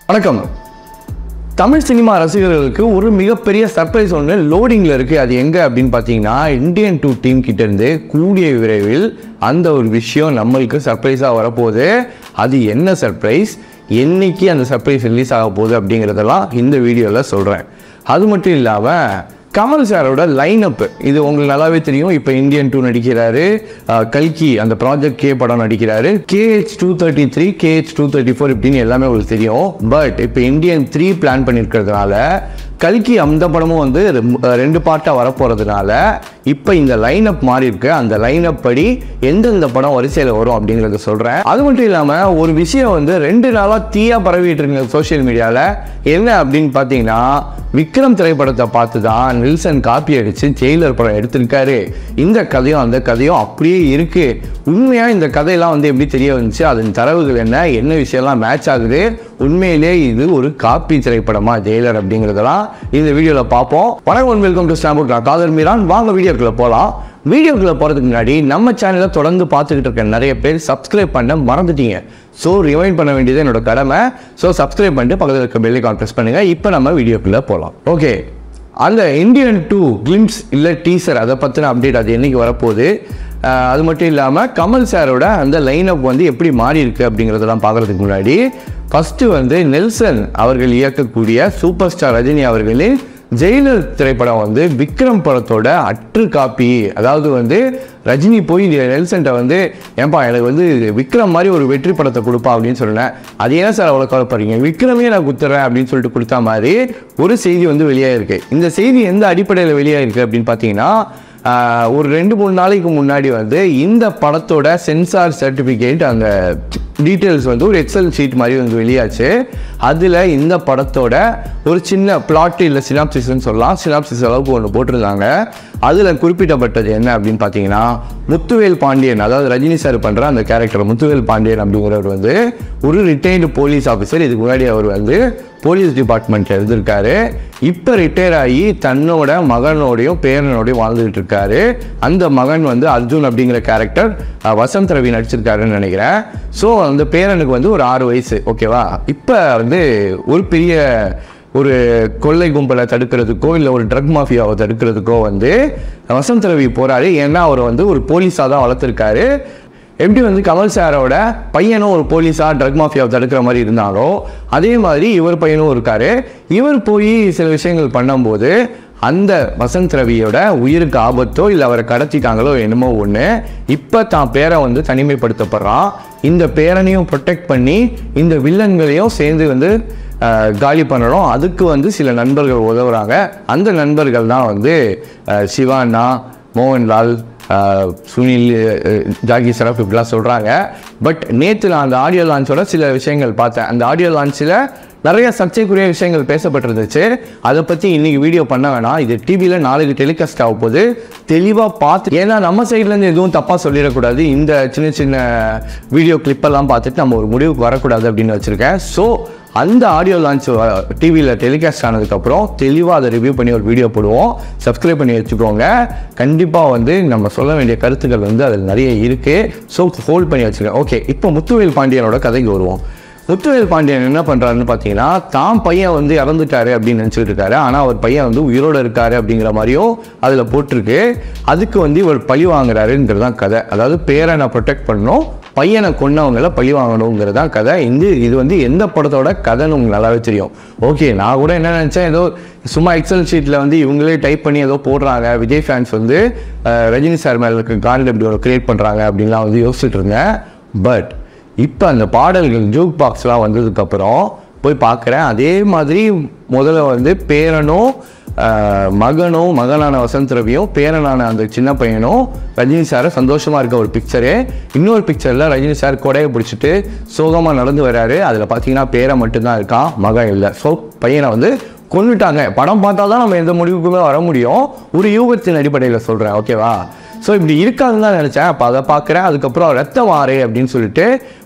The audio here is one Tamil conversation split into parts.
வணக்கம் தமிழ் சினிமா ரசிகர்களுக்கு ஒரு மிகப்பெரிய சர்ப்ரைஸ் ஒன்று லோடிங்கில் இருக்குது அது எங்கே அப்படின்னு பார்த்தீங்கன்னா இந்தியன் டூ டீம் கிட்டேருந்து கூடிய விரைவில் அந்த ஒரு விஷயம் நம்மளுக்கு சர்ப்ரைஸாக வரப்போகுது அது என்ன சர்ப்ரைஸ் என்னைக்கு அந்த சர்ப்ரைஸ் ரிலீஸ் ஆக போகுது அப்படிங்கிறதெல்லாம் இந்த வீடியோவில் சொல்கிறேன் அது மட்டும் இல்லாமல் கமல் சாரோட லைனப் இது உங்களுக்கு நல்லாவே தெரியும் இப்போ இந்தியன் டூ நடிக்கிறாரு அஹ், கல்கி அந்த ப்ராஜெக்ட் கே படம் நடிக்கிறாரு KH two thirty three KH two thirty four இப்படின்னு எல்லாமே உங்களுக்கு தெரியும் பட் இப்போ இந்தியன் த்ரீ பிளான் பண்ணியிருக்கிறதுனால கல்கி அந்த படமும் வந்து ரெம்- ரெண்டு பார்ட்டாக வரப்போகிறதுனால இப்போ இந்த லைனப் மாறி இருக்கு அந்த லைனப் படி எந்தெந்த படம் வரிசையில் வரும் அப்படிங்கிறத சொல்கிறேன் அது மட்டும் இல்லாமல் ஒரு விஷயம் வந்து ரெண்டு நாளாக தீயாக பரவிட்டு இருக்கு சோஷியல் மீடியாவில் என்ன அப்படின்னு பார்த்தீங்கன்னா விக்ரம் திரைப்படத்தை பார்த்து தான் நில்சன் காப்பி அடித்து ஜெயிலர் படம் எடுத்திருக்காரு இந்த கதையும் அந்த கதையும் அப்படியே இருக்கு உண்மையாக இந்த கதையெல்லாம் வந்து எப்படி தெரிய வந்துச்சு அதன் தரவுகள் என்ன என்ன விஷயம்லாம் மேட்ச் ஆகுது உண்மையிலே இது ஒரு காப்பி திரைப்படமா ஜெயிலர் அப்படிங்கிறதெல்லாம் இந்த வீடியோவில் பார்ப்போம் வணக்கம் வெல்கம் டு ஸ்டாம்புக் நான் காதர் மீரான் வாங்க வீடியோக்குள்ள போகலாம் வீடியோக்குள்ள போகிறதுக்கு முன்னாடி நம்ம சேனலை தொடர்ந்து பார்த்துக்கிட்டு இருக்க நிறைய பேர் சப்ஸ்கிரைப் பண்ண மறந்துட்டீங்க ஸோ ரிமைண்ட் பண்ண வேண்டியது என்னோட கடமை ஸோ சப்ஸ்கிரைப் பண்ணிட்டு பக்கத்தில் இருக்க பெல்லைக்கான் ப்ரெஸ் பண்ணுங்க இப்போ நம்ம வீடியோக்குள்ள போகலாம் ஓகே அந்த இந்தியன் டூ கிளிம்ஸ் இல்லை டீசர் அதை பற்றின அப்டேட் அது என்னைக்கு வரப்போகுது அஹ் அது மட்டும் இல்லாமல் கமல் சாரோட அந்த லைனப் வந்து எப்படி மாறி இருக்கு அப்படிங்கிறதெல்லாம் பார்க்குறதுக்கு முன்னாடி ஃபஸ்ட்டு வந்து நெல்சன் அவர்கள் இயக்கக்கூடிய சூப்பர் ஸ்டார் ரஜினி அவர்களின் ஜெயிலர் திரைப்படம் வந்து விக்ரம் படத்தோட அற்று காப்பி அதாவது வந்து ரஜினி போய் நெல்சன்ட்ட வந்து ஏன்பா எனக்கு வந்து விக்ரம் மாதிரி ஒரு வெற்றி படத்தை கொடுப்பா அப்படின்னு சொன்னேன் அது ஏன் சார் அவ்வளோ கவலைப்படுறீங்க விக்ரமே நான் குத்துறேன் அப்படின்னு சொல்லிட்டு கொடுத்த மாதிரி ஒரு செய்தி வந்து வெளியாயிருக்கு இந்த செய்தி எந்த அடிப்படையில் வெளியாயிருக்கு அப்படின்னு பார்த்தீங்கன்னா ஆஹ், ஒரு ரெண்டு மூணு நாளைக்கு முன்னாடி வந்து இந்த படத்தோட சென்சார் சர்டிஃபிகேட் அந்த டீட்டெயில்ஸ் வந்து ஒரு எக்ஸல் ஷீட் மாதிரி வந்து வெளியாச்சு அதில் இந்த படத்தோட ஒரு சின்ன பிளாட் இல்லை சினாப்சிஸ்ன்னு சொல்லலாம் சினாப்சிஸ் அளவுக்கு ஒன்று போட்டிருந்தாங்க அதில் குறிப்பிட்டப்பட்டது என்ன அப்படின்னு பார்த்தீங்கன்னா முத்துவேல் பாண்டியன் அதாவது ரஜினி சார் பண்ணுற அந்த கேரக்டர் முத்துவேல் பாண்டியன் அப்படிங்கிறவர் வந்து ஒரு ரிட்டையர்டு போலீஸ் ஆஃபீஸர் இதுக்கு முன்னாடி அவர் வந்து போலீஸ் டிபார்ட்மெண்ட் இருந்திருக்காரு இப்போ ரிட்டையர் ஆகி தன்னோட மகனோடையும் பேரனோடையும் வாழ்ந்துகிட்டு இருக்காரு அந்த மகன் வந்து அர்ஜுன் அப்படிங்கிற கேரக்டர் வசந்த் ரவி நடிச்சிருக்காருன்னு நினைக்கிறேன் ஸோ அந்த பேரனுக்கு வந்து ஒரு ஆறு வயசு ஓகேவா இப்போ வந்து ஒரு பெரிய ஒரு கொள்ளை கும்பலை தடுக்கிறதுக்கோ இல்லை ஒரு ட்ரக் மாஃபியாவை தடுக்கிறதுக்கோ வந்து வசந்த் ரவி போறாரு ஏன்னா அவர் வந்து ஒரு போலீஸாக தான் வளர்த்துருக்காரு எப்படி வந்து கமல் சாரோட பையனும் ஒரு போலீஸாக ட்ரக் மாஃபியாவை தடுக்கிற மாதிரி இருந்தாலோ அதே மாதிரி இவர் பையனும் இருக்காரு இவர் போய் சில விஷயங்கள் பண்ணும்போது அந்த வசந்த் ரவியோட உயிருக்கு ஆபத்தோ இல்லை அவரை கடத்திட்டாங்களோ என்னமோ ஒன்று இப்போ தான் பேரை வந்து தனிமைப்படுத்தப்படுறான் இந்த பேரனையும் ப்ரொடெக்ட் பண்ணி இந்த வில்லன்களையும் சேர்ந்து வந்து அஹ், காலி பண்ணணும் அதுக்கு வந்து சில நண்பர்கள் உதவுறாங்க அந்த நண்பர்கள் தான் வந்து அஹ், சிவானா மோகன்லால் அஹ், சுனில் அஹ், ஜாகி சரஃப் இப்படிலாம் சொல்கிறாங்க பட் நேற்று நான் அந்த ஆடியோ லான்ச்சோட சில விஷயங்கள் பார்த்தேன் அந்த ஆடியோ லான்ச்சில் நிறைய சர்ச்சைக்குரிய விஷயங்கள் பேசப்பட்டிருந்துச்சு அதை பற்றி இன்னைக்கு வீடியோ பண்ண வேணாம் இது டிவியில் நாளைக்கு டெலிகாஸ்ட் ஆக போகுது தெளிவாக பார்த்து ஏன்னா நம்ம சைட்லேருந்து எதுவும் தப்பாக சொல்லிடக்கூடாது இந்த சின்ன சின்ன வீடியோ கிளிப்பெல்லாம் பார்த்துட்டு நம்ம ஒரு முடிவுக்கு வரக்கூடாது அப்படின்னு வச்சுருக்கேன் ஸோ அந்த ஆடியோ லான்ச் டிவியில் டெலிகாஸ்ட் ஆனதுக்கப்புறம் தெளிவாக அதை ரிவ்யூ பண்ணி ஒரு வீடியோ போடுவோம் சப்ஸ்கிரைப் பண்ணி வச்சுக்கோங்க கண்டிப்பாக வந்து நம்ம சொல்ல வேண்டிய கருத்துக்கள் வந்து அதில் நிறைய இருக்குது ஸோ ஹோல்ட் பண்ணி வச்சுருக்கேன் ஓகே இப்போ முத்துவேல் பாண்டியனோட கதைக்கு வருவோம் முத்துவேல் பாண்டியன் என்ன பண்ணுறாருன்னு பார்த்தீங்கன்னா தான் பையன் வந்து இறந்துட்டாரு அப்படின்னு நினச்சிட்டு இருக்காரு ஆனால் அவர் பையன் வந்து உயிரோடு இருக்காரு அப்படிங்கிற மாதிரியும் அதில் போட்டிருக்கு அதுக்கு வந்து இவர் பழி வாங்குறாருங்கிறது தான் கதை அதாவது பேரனை ப்ரொடெக்ட் பண்ணணும் பையனை கொன்னவங்கள பழி வாங்கணுங்கிறது தான் கதை இந்த இது வந்து எந்த படத்தோட கதைன்னு உங்களுக்கு நல்லாவே தெரியும் ஓகே நான் கூட என்ன நினச்சேன் ஏதோ சும்மா எக்ஸல் ஷீட்டில் வந்து இவங்களே டைப் பண்ணி ஏதோ போடுறாங்க விஜய் ஃபேன்ஸ் வந்து அஹ், ரஜினி சார் மேலே இருக்க கான்டெப்ட் இப்படி ஒரு கிரியேட் பண்ணுறாங்க அப்படின்லாம் வந்து யோசிச்சுட்டு இருந்தேன் பட் இப்போ அந்த பாடல்கள் ஜூக் பாக்ஸ்லாம் வந்ததுக்கப்புறம் போய் பார்க்குறேன் அதே மாதிரி முதல்ல வந்து பேரனும் ஆஹ், மகனும் மகனான வசந்த் ரவியும் பேரனான அந்த சின்ன பையனும் ரஜினி சாரை சந்தோஷமாக இருக்க ஒரு பிக்சரு இன்னொரு பிக்சரில் ரஜினி சார் கொடையை பிடிச்சிட்டு சோகமாக நடந்து வராரு அதில் பார்த்தீங்கன்னா பேரை மட்டும்தான் இருக்கான் மகன் இல்லை ஸோ பையனை வந்து கொன்னுட்டாங்க படம் பார்த்தா தான் நம்ம எந்த முடிவுக்குமே வர முடியும் ஒரு யூகத்தின் அடிப்படையில் சொல்கிறேன் ஓகேவா ஸோ இப்படி இருக்காதுன்னு தான் நினச்சேன் அப்போ அதை பார்க்குறேன் அதுக்கப்புறம் ரத்தம் ஆறு அப்படின்னு சொல்லிட்டு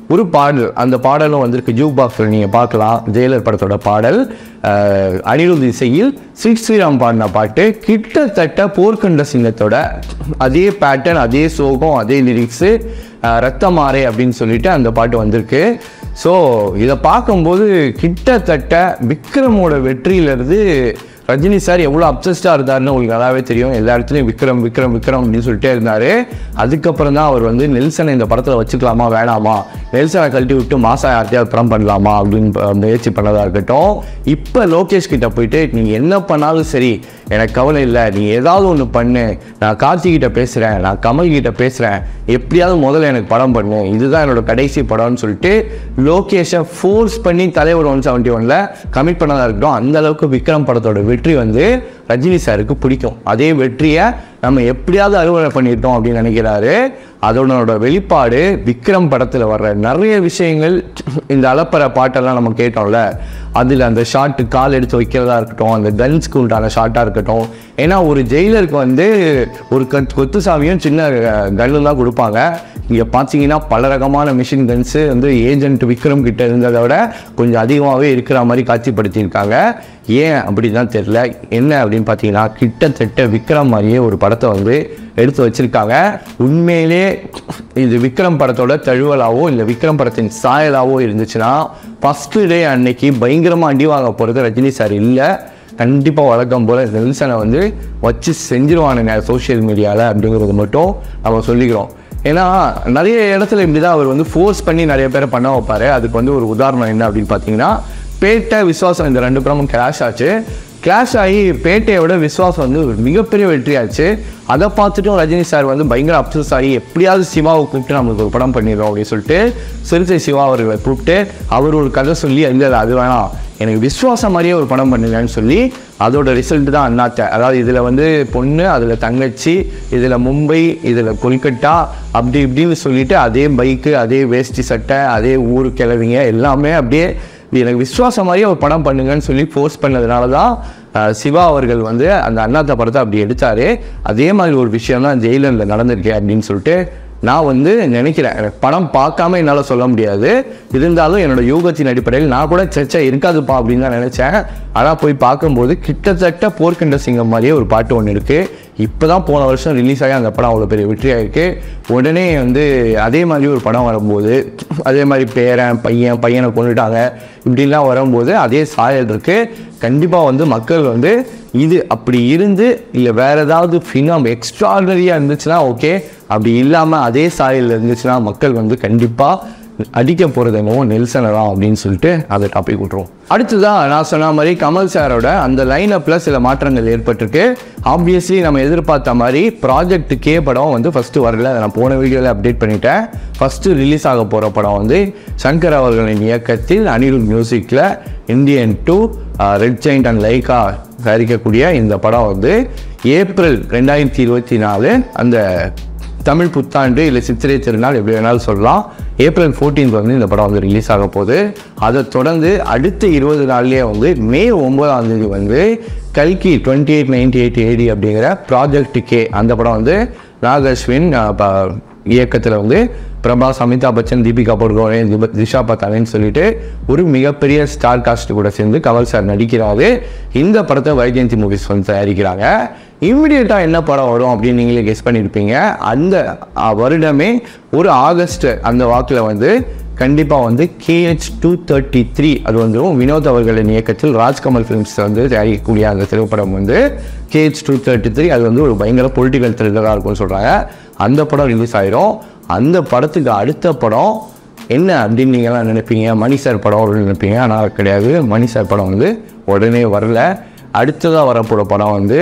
ஒரு பாடல் அந்த பாடலும் வந்திருக்கு ஜூ பாக்ஸில் நீங்கள் பார்க்கலாம் ஜெயிலர் படத்தோட பாடல் அஹ், அனிருத் இசையில் ஸ்ரீ ஸ்ரீராம் பாடின பாட்டு கிட்டத்தட்ட போர்க்கண்ட சிங்கத்தோட அதே பேட்டர்ன் அதே சோகம் அதே லிரிக்ஸு ரத்தமாறே அப்படின்னு சொல்லிட்டு அந்த பாட்டு வந்திருக்கு ஸோ இதை பார்க்கும்போது கிட்டத்தட்ட விக்ரமோட வெற்றியிலிருந்து ரஜினி சார் எவ்வளோ அப்சஸ்டாக இருந்தாருன்னு உங்களுக்கு நல்லாவே தெரியும் எல்லா இடத்துலையும் விக்ரம் விக்ரம் விக்ரம் அப்படின்னு சொல்லிட்டே இருந்தார் அதுக்கப்புறம் தான் அவர் வந்து நெல்சனை இந்த படத்தில் வச்சுக்கலாமா வேணாமா நெல்சனை கழட்டி விட்டு மாசா யார்ட்டையாவது படம் பண்ணலாமா அப்படின்னு ப- முயற்சி பண்ணதாக இருக்கட்டும் இப்போ லோகேஷ் கிட்ட போயிட்டு நீங்கள் என்ன பண்ணாலும் சரி எனக்கு கவலை இல்லை நீ ஏதாவது ஒன்று பண்ணு நான் கார்த்தி கிட்ட பேசுகிறேன் நான் கமல் கிட்ட பேசுகிறேன் எப்படியாவது முதல்ல எனக்கு படம் பண்ணு இதுதான் என்னோட கடைசி படம்னு சொல்லிட்டு லோகேஷை ஃபோர்ஸ் பண்ணி தலைவர் ஒன் செவன்ட்டி ஒனில் கமிட் பண்ணதாக இருக்கட்டும் அந்த அளவுக்கு விக்ரம் படத்தோட வெற்றி வந்து ரஜினி சாருக்கு பிடிக்கும் அதே வெற்றியை நம்ம எப்படியாவது அறுவடை பண்ணிட்டோம் அப்படின்னு நினைக்கிறாரு அதனோட வெளிப்பாடு விக்ரம் படத்தில் வர்ற நிறைய விஷயங்கள் இந்த அலப்பற பாட்டெல்லாம் நம்ம கேட்டோம்ல அதில் அந்த ஷாட்டு கால் எடுத்து வைக்கிறதா இருக்கட்டும் அந்த கன்ஸ்க்கு உண்டான ஷாட்டாக இருக்கட்டும் ஏன்னா ஒரு ஜெயிலருக்கு வந்து ஒரு கத் கொத்துசாமியும் சின்ன கன்னு தான் கொடுப்பாங்க இங்கே பார்த்தீங்கன்னா பல ரகமான மிஷின் கன்ஸு வந்து ஏஜென்ட் விக்ரம் கிட்ட இருந்ததை விட கொஞ்சம் அதிகமாகவே இருக்கிற மாதிரி காட்சிப்படுத்தியிருக்காங்க ஏன் அப்படி தான் தெரில என்ன அப்படின்னு பார்த்தீங்கன்னா கிட்டத்தட்ட விக்ரம் மாதிரியே ஒரு படத்தை வந்து எடுத்து வச்சிருக்காங்க உண்மையிலே இது விக்ரம் படத்தோட தழுவலாவோ இல்லை விக்ரம் படத்தின் சாயலாவோ இருந்துச்சுன்னா ஃபஸ்ட்டு டே அன்னைக்கு பயங்கரமாக அடி வாங்க போகிறது ரஜினி சார் இல்லை கண்டிப்பாக வழக்கம் போல் நெல்சனை வந்து வச்சு செஞ்சிருவானுங்க சோஷியல் மீடியாவில் அப்படிங்கிறது மட்டும் நம்ம சொல்லிக்கிறோம் ஏன்னா நிறைய இடத்துல இப்படி தான் அவர் வந்து ஃபோர்ஸ் பண்ணி நிறைய பேரை பண்ண வைப்பார் அதுக்கு வந்து ஒரு உதாரணம் என்ன அப்படின்னு பார்த்தீங்கன்னா பேட்டை விஸ்வாசம் இந்த ரெண்டு படமும் கிளாஷ் ஆச்சு கிளாஷ் ஆகி பேட்டையை விட விஸ்வாசம் வந்து ஒரு மிகப்பெரிய வெற்றியாச்சு அதை பார்த்துட்டும் ரஜினி சார் வந்து பயங்கர அப்சஸ் ஆகி எப்படியாவது சிவாவை கூப்பிட்டு நம்மளுக்கு ஒரு படம் பண்ணிடுறோம் அப்படின்னு சொல்லிட்டு சிறுத்தை சிவா அவர்களை கூப்பிட்டு அவர் ஒரு கதை சொல்லி இல்லை இல்லை, அது வேணாம் எனக்கு விஸ்வாசம் மாதிரியே ஒரு படம் பண்ணுங்கன்னு சொல்லி அதோட ரிசல்ட் தான் அண்ணாத்த அதாவது இதில் வந்து பொண்ணு அதில் தங்கச்சி இதில் மும்பை இதில் கொல்கட்டா அப்படி இப்படின்னு சொல்லிட்டு அதே பைக்கு அதே வேஷ்டி சட்டை அதே ஊர் கிளவிங்க எல்லாமே அப்படியே எனக்கு விஸ்வாசம் மாதிரியே ஒரு படம் பண்ணுங்கன்னு சொல்லி ஃபோர்ஸ் பண்ணதுனால தான் அஹ், சிவா அவர்கள் வந்து அந்த அண்ணாத்த படத்தை அப்படி எடுத்தார் அதே மாதிரி ஒரு விஷயம் தான் ஜெயிலரில் நடந்திருக்கே அப்படின்னு சொல்லிட்டு நான் வந்து நினைக்கிறேன் எனக்கு படம் பார்க்காம என்னால் சொல்ல முடியாது இருந்தாலும் என்னோட யூகத்தின் அடிப்படையில் நான் கூட சர்ச்சா இருக்காதுப்பா அப்படின்னு தான் நினச்சேன் ஆனால் போய் பார்க்கும்போது கிட்டத்தட்ட போர்க்கண்ட சிங்கம் மாதிரியே ஒரு பாட்டு ஒன்று இருக்குது இப்போ தான் போன வருஷம் ரிலீஸ் ஆகி அந்த படம் அவ்வளோ பெரிய வெற்றியாக இருக்குது உடனே வந்து அதே மாதிரி ஒரு படம் வரும்போது அதே மாதிரி பேரன் பையன் பையனை கொண்டுட்டாங்க இப்படிலாம் வரும்போது அதே சாயல் இருக்குது கண்டிப்பாக வந்து மக்கள் வந்து இது அப்படி இருந்து இல்லை வேற ஏதாவது ஃபினம் எக்ஸ்ட்ராடனரியாக இருந்துச்சுன்னா ஓகே அப்படி இல்லாமல் அதே சாயல் இருந்துச்சுன்னா மக்கள் வந்து கண்டிப்பாக அடிக்க போகிறது என்னவோ நெல்சனை தான் அப்படின்னு சொல்லிட்டு அதை டாபிக் விட்ருவோம் அடுத்ததான் நான் சொன்ன மாதிரி கமல் சாரோட அந்த லைனப்பில் சில மாற்றங்கள் ஏற்பட்டிருக்கு ஆப்வியஸ்லி நம்ம எதிர்பார்த்த மாதிரி ப்ராஜெக்ட் கே படம் வந்து ஃபஸ்ட்டு வரல அதை நான் போன வீடியோவில் அப்டேட் பண்ணிட்டேன் ஃபஸ்ட்டு ரிலீஸ் ஆக போகிற படம் வந்து சங்கர் அவர்களின் இயக்கத்தில் அனிருத் மியூசிக்கில் Indian two red giant and Lyca தயாரிக்கக்கூடிய இந்த படம் வந்து ஏப்ரல் ரெண்டாயிரத்தி இருபத்தி நாலு அந்த தமிழ் புத்தாண்டு இல்லை சித்திரை திருநாள் எப்படி வேணாலும் சொல்லலாம் ஏப்ரல் 14th வந்து இந்த படம் வந்து ரிலீஸ் ஆக போகுது அதை தொடர்ந்து அடுத்த இருபது நாள்லேயே வந்து மே ஒன்பதாம் தேதி வந்து கல்கி twenty eight ninety eight AD அப்படிங்கிற ப்ராஜெக்ட் கே அந்த படம் வந்து நாகஸ்வின் இயக்கத்தில் வந்து பிரபாஸ் அமிதாப் பச்சன் தீபிகா படுகோனே திஷா பத்தானேன்னு சொல்லிட்டு ஒரு மிகப்பெரிய ஸ்டார் காஸ்ட் கூட சேர்ந்து கமல் சார் நடிக்கிறாரு இந்த படத்தை வைஜெயந்தி மூவிஸ் வந்து தயாரிக்கிறாங்க இம்மிடியட்டாக என்ன படம் வரும் அப்படின்னு நீங்களே கெஸ் பண்ணியிருப்பீங்க அந்த அஹ், வருடமே ஒரு ஆகஸ்ட் அந்த வாக்கில் வந்து கண்டிப்பாக வந்து கேஹெச் டூ தேர்ட்டி த்ரீ அது வந்துடும் வினோத் அவர்களின் இயக்கத்தில் ராஜ்கமல் ஃபிலிம்ஸ் வந்து தயாரிக்கக்கூடிய அந்த திரைப்படம் வந்து கேஹெச் டூ தேர்ட்டி த்ரீ அது வந்து ஒரு பயங்கர பொலிட்டிக்கல் த்ரில்லராக இருக்கும்னு சொல்கிறாங்க அந்த படம் ரிலீஸ் ஆயிரும் அந்த படத்துக்கு அடுத்த படம் என்ன அப்படின்னு நீங்கள்லாம் நினைப்பீங்க மணி சார் படம் வரும்னு நினைப்பீங்க ஆனால் கிடையாது மணி சார் படம் வந்து உடனே வரல அடுத்ததாக வரப்போகிற படம் வந்து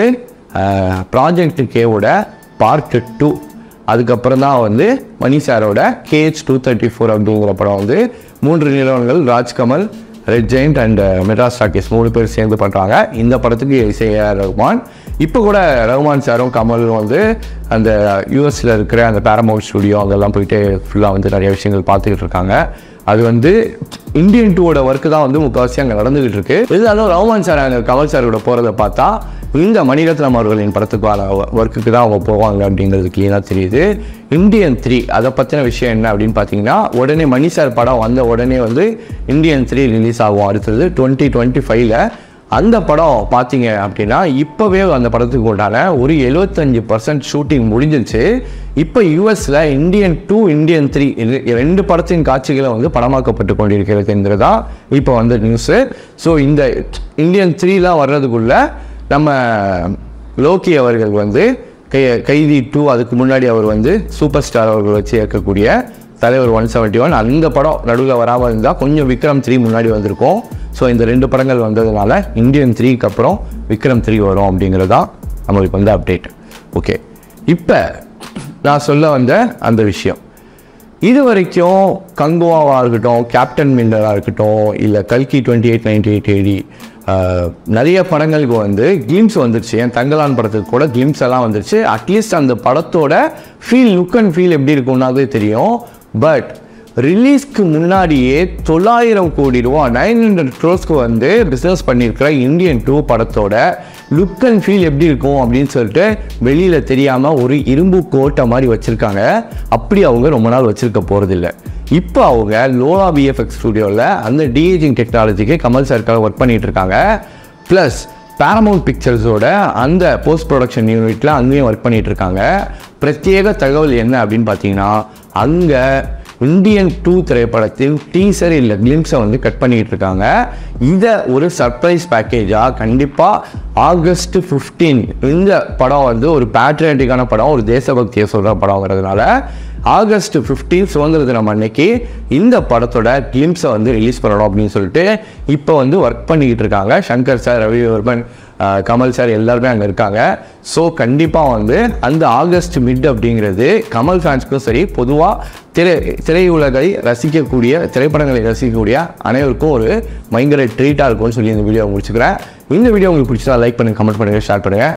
ப்ராஜெக்ட் கேவோட பார்ட் டூ அதுக்கப்புறம் தான் வந்து மணி சாரோட கேஹெச் டூ தேர்ட்டி ஃபோர் அப்படிங்கிற படம் வந்து மூன்று நிறுவனங்கள் Rajkamal red giant and Madras talkies மூணு பேர் சேர்ந்து பண்ணுறாங்க இந்த படத்துக்கு இசை ஏஆர் ரகுமான் இப்போ கூட ரகுமான் சாரும் கமலும் வந்து அந்த யூஎஸில் இருக்கிற அந்த பேரமௌண்ட் ஸ்டுடியோ அங்கெல்லாம் போயிட்டு ஃபுல்லாக வந்து நிறைய விஷயங்கள் பார்த்துக்கிட்டு இருக்காங்க அது வந்து இந்தியன் டூவோட ஒர்க்கு தான் வந்து முக்கால்வாசி அங்கே நடந்துகிட்டு இருக்கு இருந்தாலும் ரகுமான் சார் அங்கே கமல் சார் கூட போகிறத பார்த்தா இந்த மணிரத்னம் அவர்களின் படத்துக்கான ஒர்க்குக்கு தான் அவங்க போவாங்க அப்படிங்கிறது கிளியராக தெரியுது இந்தியன் த்ரீ அதை பற்றின விஷயம் என்ன அப்படின்னு பார்த்தீங்கன்னா உடனே மணி சார் படம் வந்த உடனே வந்து இந்தியன் த்ரீ ரிலீஸ் ஆகும் அடுத்தது டுவெண்ட்டி டுவெண்ட்டி ஃபைவ்ல அந்த படம் பார்த்தீங்க அப்படின்னா இப்போவே அந்த படத்துக்கு உண்டான ஒரு எழுபத்தஞ்சு பர்சன்ட் ஷூட்டிங் முடிஞ்சிருச்சு இப்போ யூஎஸில் இந்தியன் டூ இந்தியன் த்ரீ ரெண்டு படத்தின் காட்சிகளை வந்து படமாக்கப்பட்டு கொண்டிருக்கிறதுங்கிறதா இப்போ வந்த நியூஸு ஸோ இந்த இந்தியன் த்ரீலாம் வர்றதுக்குள்ள நம்ம லோக்கி அவர்கள் வந்து கை கைதி டூ அதுக்கு முன்னாடி அவர் வந்து சூப்பர் ஸ்டார் அவர்கள் வச்சு இயக்கக்கூடிய தலைவர் ஒன் செவன்ட்டி ஒன் அந்த படம் நடுவில் வராமல் இருந்தால் கொஞ்சம் விக்ரம் த்ரீ முன்னாடி வந்திருக்கும் ஸோ இந்த ரெண்டு படங்கள் வந்ததுனால இந்தியன் த்ரீக்கு அப்புறம் விக்ரம் த்ரீ வரும் அப்படிங்கிறது தான் நம்மளுக்கு வந்து அப்டேட் ஓகே இப்போ நான் சொல்ல வந்த அந்த விஷயம் இது வரைக்கும் கங்குவாவாக இருக்கட்டும் கேப்டன் மில்லராக இருக்கட்டும் இல்லை கல்கி twenty eight ninety eight AD நிறைய படங்களுக்கு வந்து கிளிம்ஸ் வந்துருச்சு என் தங்கலான் படத்துக்கு கூட கிளிம்ஸ் எல்லாம் வந்துருச்சு அட்லீஸ்ட் அந்த படத்தோட ஃபீல் லுக் அண்ட் ஃபீல் எப்படி இருக்கும்னாவே தெரியும் பட் ரிலீஸ்க்கு முன்னாடியே தொள்ளாயிரம் கோடி ரூபா நைன் ஹண்ட்ரட் க்ரோஸ்க்கு வந்து பிஸ்னஸ் பண்ணியிருக்கிற இந்தியன் டூ படத்தோட லுக் அண்ட் ஃபீல் எப்படி இருக்கும் அப்படின்னு சொல்லிட்டு வெளியில் தெரியாமல் ஒரு இரும்பு கோட்டை மாதிரி வச்சுருக்காங்க அப்படி அவங்க ரொம்ப நாள் வச்சுருக்க போகிறதில்ல இப்போ அவங்க லோலா பிஎஃப்எக்ஸ் ஸ்டுடியோவில் அந்த டிஏஜிங் டெக்னாலஜிக்கு கமல் சார்க்காக ஒர்க் பண்ணிட்டு இருக்காங்க ப்ளஸ் பேரமௌண்ட் பிக்சர்ஸோட அந்த போஸ்ட் ப்ரொடக்ஷன் யூனிட்டில் அங்கேயும் ஒர்க் பண்ணிட்டு இருக்காங்க பிரத்யேக தகவல் என்ன அப்படின்னு பார்த்தீங்கன்னா அங்கே இந்தியன் டூ திரைப்படத்தில் டீசர் இல்லை கிளிம்ஸை வந்து கட் பண்ணிட்டு இருக்காங்க இதை ஒரு சர்ப்ரைஸ் பேக்கேஜாக கண்டிப்பாக ஆகஸ்ட் 15 இந்த படம் வந்து ஒரு பேட்ரியாட்டிக்கான படம் ஒரு தேசபக்தியை சொல்கிற படங்கிறதுனால ஆகஸ்ட் 15 சுதந்திர தினம் அன்னைக்கு இந்த படத்தோட கிளிம்ஸை வந்து ரிலீஸ் பண்ணணும் அப்படின்னு சொல்லிட்டு இப்போ வந்து ஒர்க் பண்ணிக்கிட்டு இருக்காங்க சங்கர் சார் ரவிவர்மன் ஆஹ், கமல் சார் எல்லாருமே அங்கே இருக்காங்க ஸோ கண்டிப்பாக வந்து அந்த ஆகஸ்ட் மிட் அப்படிங்கிறது கமல் ஃபேன்ஸ்க்கும் சரி பொதுவாக திரை திரையுலகை ரசிக்கக்கூடிய திரைப்படங்களை ரசிக்கக்கூடிய அனைவருக்கும் ஒரு பயங்கர ட்ரீட்டாக இருக்கும்னு சொல்லி இந்த வீடியோ முடிச்சுக்கிறேன் இந்த வீடியோ உங்களுக்கு பிடிச்சா லைக் பண்ணுங்க கமெண்ட் பண்ணுங்க ஷேர் பண்ணுங்க